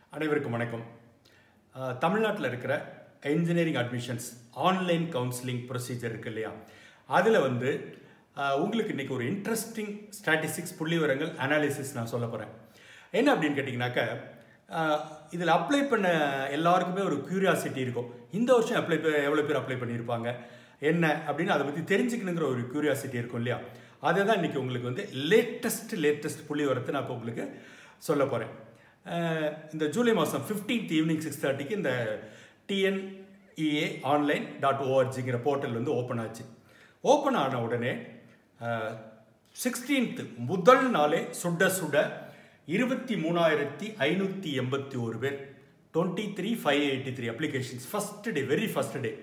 அனைவருக்கும் வணக்கம் தமிழ்நாட்டில் இருக்கிற engineering admissions online counselling procedure இருக்கு இல்லையா அதில் வந்து அஹ், உங்களுக்கு இன்றைக்கி ஒரு இன்ட்ரெஸ்டிங் ஸ்டாட்டிஸ்டிக்ஸ் புள்ளி விவரங்கள் அனாலிசிஸ் நான் சொல்ல போகிறேன் என்ன அப்படின்னு கேட்டிங்கனாக்க இதில் அப்ளை பண்ண எல்லாருக்குமே ஒரு க்யூரியாசிட்டி இருக்கும் இந்த வருஷம் அப்ளை எவ்வளோ பேர் அப்ளை பண்ணியிருப்பாங்க என்ன அப்படின்னு அதை பற்றி தெரிஞ்சுக்கணுங்கிற ஒரு க்யூரியாசிட்டி இருக்கும் இல்லையா அதை தான் இன்றைக்கி உங்களுக்கு வந்து லேட்டஸ்ட் லேட்டஸ்ட் புள்ளி விவரத்தை நான் இப்போ உங்களுக்கு சொல்ல போகிறேன் இந்த ஜூலை மாதம் ஃபிஃப்டீன்த் ஈவினிங் சிக்ஸ் தேர்ட்டிக்கு இந்த டிஎன்இஏ ஆன்லைன் டாட் ஓஆர்ஜிங்கிற போர்ட்டல் வந்து ஓப்பன் ஆச்சு ஓப்பன் ஆன உடனே சிக்ஸ்டீன்த் முதல் நாளே சுட சுட இருபத்தி மூணாயிரத்தி ஐநூற்றி எண்பத்தி ஒரு பேர் twenty three five eighty three applications first day very first day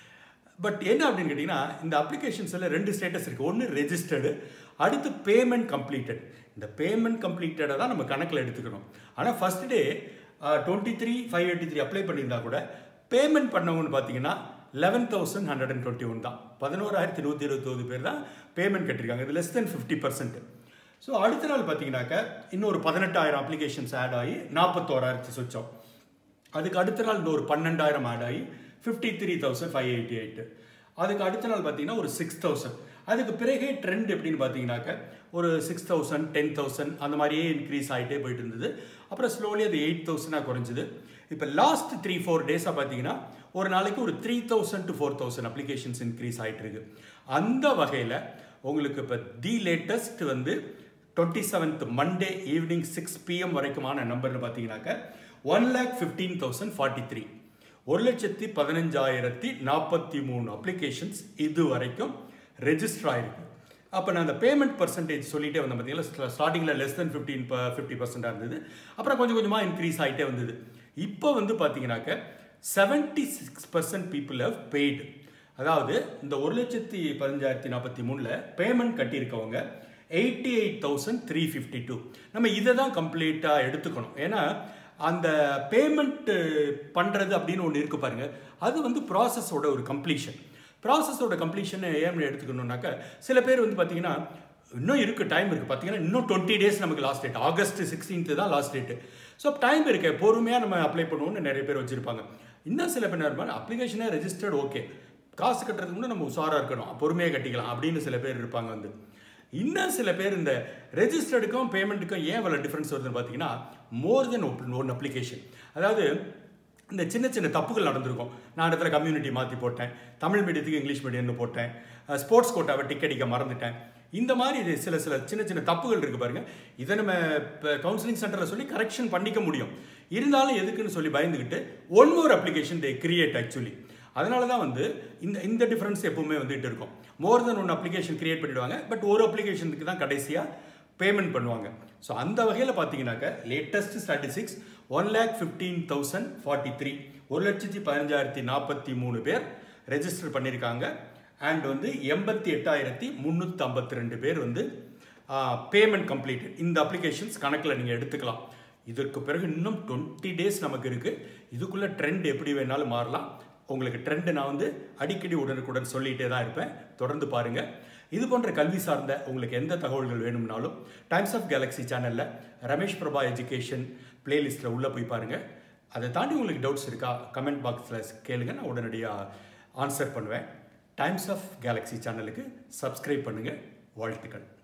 but என்ன அப்படின்னு கேட்டிங்கன்னா இந்த அப்ளிகேஷன்ஸில் ரெண்டு ஸ்டேட்டஸ் இருக்குது ஒன்று ரெஜிஸ்டர்டு அடுத்து பேமெண்ட் கம்ப்ளீட்டட் இந்த பேமெண்ட் கம்ப்ளீட்டடை தான் நம்ம கணக்கில் எடுத்துக்கணும் ஆனால் first day twenty three five eighty three apply பண்ணியிருந்தா கூட பேமெண்ட் பண்ணவங்கன்னு பார்த்தீங்கன்னா eleven thousand hundred and twenty one தான் பதினோராயிரத்தி நூற்றி இருபத்தொரு பேர் தான் பேமெண்ட் கட்டியிருக்காங்க இது less than fifty percent so அடுத்த நாள் பார்த்தீங்கன்னாக்க இன்னொரு பதினெட்டாயிரம் அப்ளிகேஷன்ஸ் ஆட் ஆகி நாற்பத்தோராயிரத்தி சொச்சம் அதுக்கு அடுத்த நாள் இன்னொரு பன்னெண்டாயிரம் ஆட் ஆகி fifty three thousand five eighty eight அதுக்கு அடுத்த நாள் பார்த்தீங்கன்னா ஒரு சிக்ஸ் தௌசண்ட் அதுக்கு பிறகே ட்ரெண்ட் எப்படின்னு பார்த்தீங்கன்னாக்க ஒரு சிக்ஸ் தௌசண்ட் டென் தௌசண்ட் அந்த மாதிரியே இன்க்ரீஸ் ஆகிட்டே போயிட்டு இருந்தது அப்புறம் ஸ்லோலி அது எயிட் தௌசண்டாக குறைஞ்சிது இப்போ லாஸ்ட் த்ரீ ஃபோர் டேஸாக பார்த்தீங்கன்னா ஒரு நாளைக்கு ஒரு three thousand to four thousand applications increase ஆகிட்டு இருக்கு அந்த வகையில் உங்களுக்கு இப்போ தி லேட்டஸ்ட் வந்து twenty seventh Monday evening six PM வரைக்குமான நம்பர்னு பார்த்தீங்கன்னாக்க one lakh fifteen thousand forty three ஒரு லட்சத்தி பதினஞ்சாயிரத்தி நாற்பத்தி மூணு அப்ளிகேஷன்ஸ் இது வரைக்கும் ரெஜிஸ்டர் ஆயிருக்கு அப்போ நான் அந்த பேமெண்ட் பர்சன்டேஜ் சொல்லிட்டே வந்தேன் பார்த்தீங்களா ஸ்டார்டிங்கில் லெஸ் தென் ஃபிஃப்டீன் ஃபிஃப்டி பர்சன்டாக இருந்தது அப்புறம் கொஞ்சம் கொஞ்சமாக இன்க்ரீஸ் ஆகிட்டே வந்தது இப்போ வந்து பார்த்தீங்கன்னாக்க seventy six percent people have paid அதாவது இந்த ஒரு லட்சத்தி பதினஞ்சாயிரத்தி நாற்பத்தி மூணில் பேமெண்ட் கட்டியிருக்கவங்க eighty eight thousand three fifty two நம்ம இதை தான் கம்ப்ளீட்டாக எடுத்துக்கணும் ஏன்னா அந்த பேமெண்ட் பண்ணுறது அப்படின்னு ஒன்று இருக்கு பாருங்க அது வந்து ப்ராசஸோட ஒரு கம்ப்ளீஷன் ப்ராசஸோட கம்ப்ளீஷன் ஏன் எடுத்துக்கணும்னாக்க சில பேர் வந்து பார்த்தீங்கன்னா இன்னும் இருக்குது டைம் இருக்குது பார்த்தீங்கன்னா இன்னும் டுவெண்ட்டி டேஸ் நமக்கு லாஸ்ட் டேட் ஆகஸ்ட் சிக்ஸ்டீன்த்து தான் லாஸ்ட் டேட்டு ஸோ டைம் இருக்கு பொறுமையாக நம்ம அப்ளை பண்ணுவோம்னு நிறைய பேர் வச்சுருப்பாங்க இன்னும் சில பேர் என்ன இருப்பாங்க அப்ளிகேஷனே ரெஜிஸ்டர்ட் ஓகே காசு கட்டுறதுக்கு முன்னே நம்ம உஷாராக இருக்கணும் பொறுமையாக கட்டிக்கலாம் அப்படின்னு சில பேர் இருப்பாங்க வந்து இன்னும் சில பேர் இந்த ரெஜிஸ்டர்டுக்கும் பேமெண்ட்டுக்கும் ஏன் இவ்வளோ டிஃப்ரென்ஸ் வருதுன்னு பார்த்தீங்கன்னா மோர் தென் ஒன் அப்ளிகேஷன் அதாவது இந்த சின்ன சின்ன தப்புகள் நடந்திருக்கும் நான் இடத்துல கம்யூனிட்டி மாற்றி போட்டேன் தமிழ் மீடியத்துக்கு இங்கிலீஷ் மீடியம்னு போட்டேன் ஸ்போர்ட்ஸ் கோட்டாவை டிக் அடிக்க மறந்துட்டேன் இந்த மாதிரி இது சில சில சின்ன சின்ன தப்புகள் இருக்கு பாருங்க இதை நம்ம இப்போ கவுன்சிலிங் சென்டரில் சொல்லி கரெக்ஷன் பண்ணிக்க முடியும் இருந்தாலும் எதுக்குன்னு சொல்லி பயந்துக்கிட்டு one more application they create actually அதனால தான் வந்து இந்த இந்த டிஃப்ரென்ஸ் எப்பவுமே வந்துட்டு இருக்கும் more than one application create பண்ணிடுவாங்க பட் ஒரு அப்ளிகேஷனுக்கு தான் கடைசியாக பேமெண்ட் பண்ணுவாங்க ஸோ அந்த வகையில் பார்த்தீங்கன்னாக்க latest statistics one lakh fifteen thousand forty three ஒரு லட்சத்தி பதினஞ்சாயிரத்தி நாற்பத்தி மூணு பேர் ரெஜிஸ்டர் பண்ணியிருக்காங்க அண்ட் வந்து எண்பத்தி எட்டாயிரத்தி முந்நூற்றி ஐம்பத்தி ரெண்டு பேர் வந்து பேமெண்ட் கம்ப்ளீட்டட் இந்த அப்ளிகேஷன்ஸ் கணக்கில் நீங்கள் எடுத்துக்கலாம் இதற்கு பிறகு இன்னும் டுவெண்ட்டி டேஸ் நமக்கு இருக்குது இதுக்குள்ளே ட்ரெண்ட் எப்படி வேணாலும் மாறலாம் உங்களுக்கு ட்ரெண்டு நான் வந்து அடிக்கடி உடனுக்குடன் சொல்லிகிட்டே தான் இருப்பேன் தொடர்ந்து பாருங்கள் இது போன்ற கல்வி சார்ந்த உங்களுக்கு எந்த தகவல்கள் வேணும்னாலும் டைம்ஸ் ஆஃப் கேலக்ஸி சேனலில் ரமேஷ் பிரபா எஜுகேஷன் பிளேலிஸ்ட்டில் உள்ளே போய் பாருங்கள் அதை தாண்டி உங்களுக்கு டவுட்ஸ் இருக்கா கமெண்ட் பாக்ஸில் கேளுங்க நான் உடனடியாக ஆன்சர் பண்ணுவேன் டைம்ஸ் ஆஃப் கேலக்ஸி சேனலுக்கு சப்ஸ்கிரைப் பண்ணுங்கள் வாழ்த்துக்கள்